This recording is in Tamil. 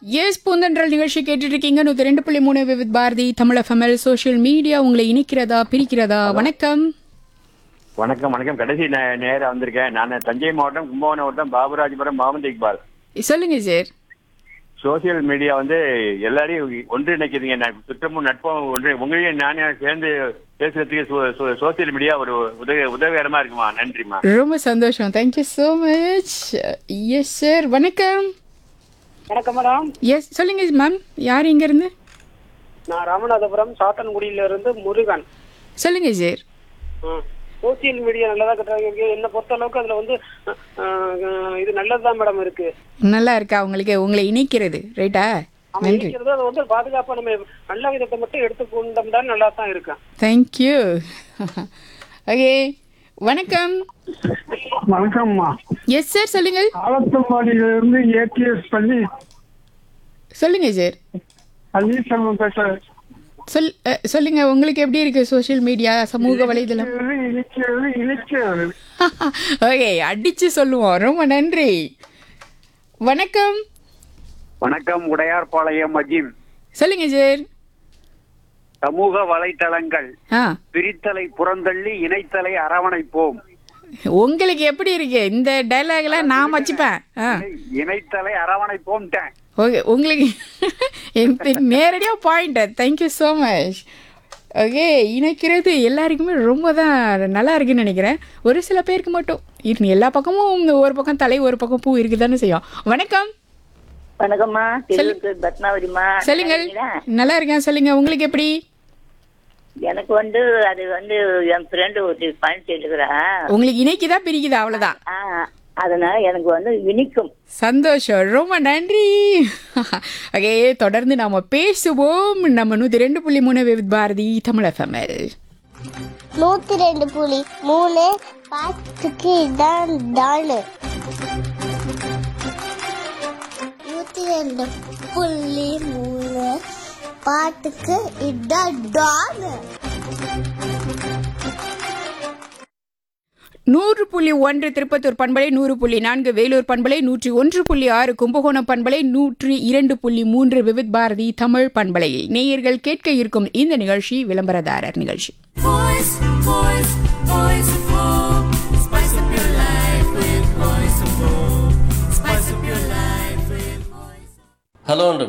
எஸ் பூந்தன்றல் நிகழ்ச்சி கேட்டுட்டு இருக்கீங்க நூத்தி ரெண்டு புள்ளி மூணு வித் பாரதி தமிழ் எஃப்எம்எல் சோஷியல் மீடியா உங்களை இணைக்கிறதா பிரிக்கிறதா வணக்கம் வணக்கம் வணக்கம் கடைசி நே- நேரா வந்திருக்கேன் நான் தஞ்சை மாவட்டம் கும்பகோணம் மாவட்டம் பாபுராஜபுரம் முகமது இக்பால் சொல்லுங்க சார் சோசியல் மீடியா வந்து எல்லாரையும் ஒன்றிணைக்குதுங்க நான் சுற்றமும் நட்பும் ஒன்று உங்களையும் நானே சேர்ந்து பேசுறதுக்கு சோ- சோ- சோசியல் மீடியா ஒரு உதவி உதவிகரமா இருக்குமா நன்றிமா ரொம்ப சந்தோஷம் thank you so much yes sir வணக்கம் வணக்கம் மேடம் எஸ் சொல்லுங்க மேம் யார் இங்க இருந்து நான் ராமநாதபுரம் சாத்தன்குடியில இருந்து முருகன் சொல்லுங்க சார் சோசியல் மீடியா நல்லதா கட்டுறாங்க என்னை பொறுத்த அளவுக்கு அதுல வந்து அஹ், அஹ், இது நல்லதுதான் மேடம் இருக்கு நல்லா இருக்கா உங்களுக்கு உங்களை இணைக்கிறது ரைட்டா நம்ம நன்றி இருக்கிறது அது வந்து பாதுகாப்பா நம்ம நல்ல விதத்தை மட்டும் எடுத்துக்கொண்டோம்னா நல்லா தான் இருக்கு தேங்க்யூ ஓகே வணக்கம் வணக்கம்மா எஸ் சார் சொல்லுங்க ஆலத்தம்பாடியிலிருந்து ஏடிஎஸ் பள்ளி சொல்லுங்க சார் பன்னீர்செல்வம் பேசுறேன் சொல் அ, சொல்லுங்க உங்களுக்கு எப்படி இருக்கு சோஷியல் மீடியா சமூக வலைதளம் இனிக்கிறது, இனிக்கிறது இனிக்கிறது ஓகே அடிச்சு சொல்லுவோம் ரொம்ப நன்றி வணக்கம் வணக்கம் உடையார்பாளையம் அஜிம் சொல்லுங்க சார் சமூக வலைத்தளங்கள் ஆ பிரித்தலை புறந்தள்ளி இணைத்தலை அரவணைப்போம் உங்களுக்கு எப்படி இருக்கு இந்த டைலாக்லாம் நான் வச்சுப்பேன் ஆ இணைத்தலை அரவணைப்போம் ஓகே உங்களுக்கு எனக்கு நேரடியாக point thank you so much okay இணைக்கிறது எல்லாருக்குமே ரொம்ப தான் நல்லா இருக்குன்னு நினைக்கிறேன் ஒரு சில பேருக்கு மட்டும் இரு எல்லா பக்கமும் இந்த ஒரு பக்கம் தலை ஒரு பக்கம் பூ இருக்குதானே செய்யும் வணக்கம் வணக்கம்மா திருவள்ளூர் பத்மாவதிமா சொல்லுங்கள் நல்லா இருக்கீங்களா? நல்லா இருக்கேன் சொல்லுங்க உங்களுக்கு எப்படி எனக்கு வந்து அது வந்து என் ஃப்ரெண்டு ஒருத்தி பயன் செய்துக்கிறா உங்களுக்கு இணைக்குதா பிரிக்குதா அவ்வளோதான் அதனால எனக்கு வந்து இனிக்கும் சந்தோஷம் ரொம்ப நன்றி ஓகே தொடர்ந்து நாம பேசுவோம் நம்ம நூற்றி ரெண்டு புள்ளி மூணு வித் பாரதி தமிழ் எஃப்எம்எல் நூத்தி ரெண்டு புலி மூணு பாட்டுக்கு இதான் டானு நூத்தி ரெண்டு புள்ளி மூணு பாட்டுக்கு இதான் டானு நூறு புள்ளி ஒன்று திருப்பத்தூர் பண்பலை நூறு புள்ளி நான்கு வேலூர் பண்பலை நூற்றி ஒன்று புள்ளி ஆறு கும்பகோணம் பண்பலை நூற்றி இரண்டு புள்ளி மூன்று விவித் பாரதி தமிழ் பண்பலையில் நேயர்கள் கேட்க இருக்கும் இந்த நிகழ்ச்சி விளம்பரதாரர் நிகழ்ச்சி Voice, voice, voice of hope. Spice up your life with voice of hope. Spice up your life with voice. Hello అండి